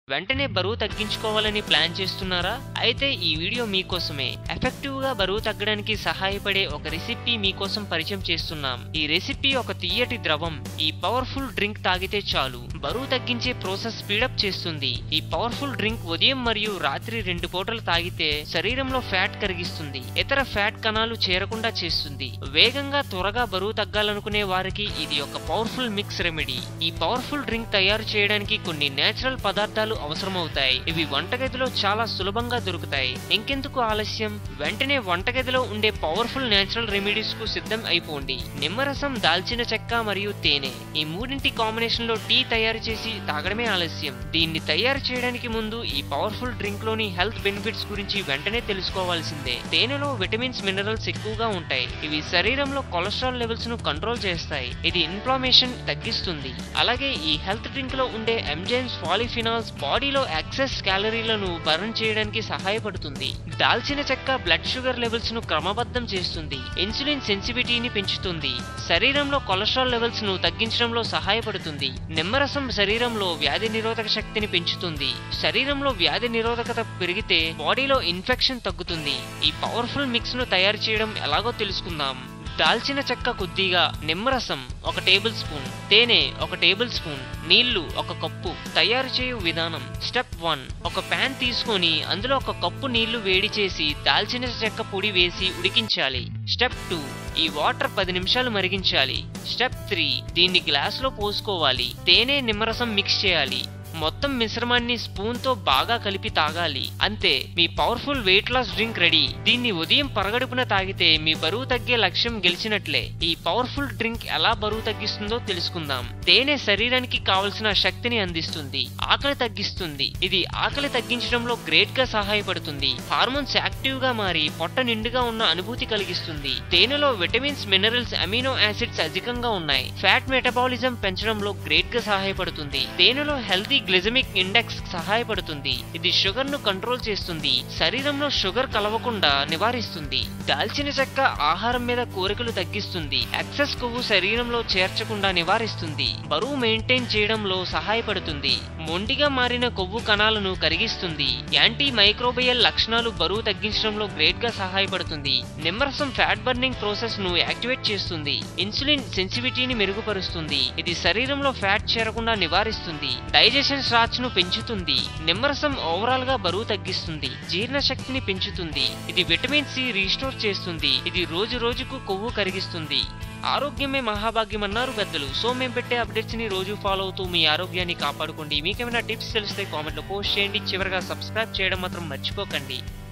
వెంటనే బరువు తగ్గించుకోవాలని ప్లాన్ చేస్తున్నారా అయితే ఈ వీడియో మీకోసమే ఎఫెక్టివ్ గా బరువు తగ్గడానికి సహాయపడే ఒక రెసిపీ మీకోసం పరిచయం చేస్తున్నాం ఈ రెసిపీ ఒక తీయటి ద్రవం ఈ పవర్ఫుల్ డ్రింక్ తాగితే చాలు బరువు తగ్గించే ప్రాసెస్ స్పీడప్ చేస్తుంది ఈ పవర్ఫుల్ డ్రింక్ ఉదయం మరియు రాత్రి రెండు పూటలు తాగితే శరీరంలో ఫ్యాట్ కరిగిస్తుంది ఇతర ఫ్యాట్ కణాలు చేరకుండా చేస్తుంది వేగంగా త్వరగా బరువు తగ్గాలనుకునే వారికి ఇది ఒక పవర్ఫుల్ మిక్స్ రెమెడీ ఈ పవర్ఫుల్ డ్రింక్ తయారు చేయడానికి కొన్ని నేచురల్ పదార్థాలు అవసరమవుతాయి ఇవి వంటగదిలో చాలా సులభంగా దొరుకుతాయి ఇంకెందుకు ఆలస్యం వెంటనే వంటగదిలో ఉండే పవర్ఫుల్ నేచురల్ రెమెడీస్ కు సిద్ధం అయిపోండి నిమ్మరసం దాల్చిన చెక్క మరియు తేనె ఈ మూడింటి కాంబినేషన్ లో టీ తయారు చేసి తాగడమే ఆలస్యం దీన్ని తయారు చేయడానికి ముందు ఈ పవర్ఫుల్ డ్రింక్ లోని హెల్త్ బెనిఫిట్స్ గురించి వెంటనే తెలుసుకోవాల్సిందే తేనెలో విటమిన్స్ మినరల్స్ ఎక్కువగా ఉంటాయి ఇవి శరీరంలో కొలెస్ట్రాల్ లెవెల్స్ ను కంట్రోల్ చేస్తాయి ఇది ఇన్ఫ్లామేషన్ తగ్గిస్తుంది అలాగే ఈ హెల్త్ డ్రింక్ లో ఉండే ఎంజైమ్స్ పాలిఫినాల్స్ బాడీలో ఎక్సెస్ క్యాలరీలను బర్న్ చేయడానికి సహాయపడుతుంది దాల్చిన చెక్క బ్లడ్ షుగర్ లెవెల్స్ ను క్రమబద్ధం చేస్తుంది ఇన్సులిన్ సెన్సిటివిటీని పెంచుతుంది శరీరంలో కొలెస్ట్రాల్ లెవెల్స్ ను తగ్గించడంలో సహాయపడుతుంది నిమ్మరసం శరీరంలో వ్యాధి నిరోధక శక్తిని పెంచుతుంది శరీరంలో వ్యాధి నిరోధకత పెరిగితే బాడీలో ఇన్ఫెక్షన్ తగ్గుతుంది ఈ పవర్ఫుల్ మిక్స్ ను తయారు చేయడం ఎలాగో తెలుసుకుందాం దాల్చిన చెక్క కొద్దిగా నిమ్మరసం ఒక టేబుల్ స్పూన్ తేనె ఒక టేబుల్ స్పూన్ నీళ్లు ఒక కప్పు తయారు చేయు విధానం స్టెప్ వన్ ఒక ప్యాన్ తీసుకొని అందులో ఒక కప్పు నీళ్లు వేడి చేసి దాల్చిన చెక్క పొడి వేసి ఉడికించాలి స్టెప్ టూ ఈ వాటర్ పది నిమిషాలు మరిగించాలి స్టెప్ త్రీ దీన్ని గ్లాసులో పోసుకోవాలి తేనె నిమ్మరసం మిక్స్ చేయాలి మొత్తం మిశ్రమాన్ని స్పూన్ తో బాగా కలిపి తాగాలి అంతే మీ powerful weight loss drink ready దీన్ని ఉదయం పరగడుపున తాగితే మీ బరువు తగ్గే లక్ష్యం గెలిచినట్లే ఈ పవర్ఫుల్ డ్రింక్ ఎలా బరువు తగ్గిస్తుందో తెలుసుకుందాం తేనె శరీరానికి కావలసిన శక్తిని అందిస్తుంది ఆకలి తగ్గిస్తుంది ఇది ఆకలి తగ్గించడంలో గ్రేట్ గా సహాయపడుతుంది హార్మోన్స్ యాక్టివ్ గా మారి పొట్ట నిండుగా ఉన్న అనుభూతి కలిగిస్తుంది తేనెలో విటమిన్స్ మినరల్స్ అమినో యాసిడ్స్ అధికంగా ఉన్నాయి ఫ్యాట్ మెటబాలిజం పెంచడంలో గ్రేట్ గా సహాయపడుతుంది తేనెలో హెల్తీ గ్లిజమిక్ ఇండెక్స్ సహాయపడుతుంది ఇది షుగర్ ను కంట్రోల్ చేస్తుంది శరీరంలో షుగర్ కలవకుండా నివారిస్తుంది దాల్చిన చెక్క ఆహారం మీద కోరికలు తగ్గిస్తుంది ఎక్సెస్ కొవ్వు శరీరంలో చేర్చకుండా నివారిస్తుంది బరువు మెయింటైన్ చేయడంలో సహాయపడుతుంది మొండిగా మారిన కొవ్వు కణాలను కరిగిస్తుంది యాంటీ మైక్రోబియల్ లక్షణాలు బరువు తగ్గించడంలో గ్రేట్ గా సహాయపడుతుంది నిమ్మరసం ఫ్యాట్ బర్నింగ్ ప్రాసెస్ ను యాక్టివేట్ చేస్తుంది ఇన్సులిన్ సెన్సిటివిటీని మెరుగుపరుస్తుంది ఇది శరీరంలో ఫ్యాట్ చేరకుండా నివారిస్తుంది డైజెషన్ స్ట్రాచ్ ను పెంచుతుంది నిమ్మరసం ఓవరాల్ గా బరువు తగ్గిస్తుంది జీర్ణ శక్తిని పెంచుతుంది ఇది విటమిన్ సి రీస్టోర్ చేస్తుంది ఇది రోజు రోజుకు కొవ్వు కరిగిస్తుంది ఆరోగ్యమే మహాభాగ్యం అన్నారు పెద్దలు సో మేము పెట్టే అప్డేట్స్ ని రోజు ఫాలో అవుతూ మీ ఆరోగ్యాన్ని కాపాడుకోండి మీకేమైనా టిప్స్ తెలిస్తే కామెంట్ లో పోస్ట్ చేయండి చివరిగా సబ్స్క్రైబ్ చేయడం మాత్రం మర్చిపోకండి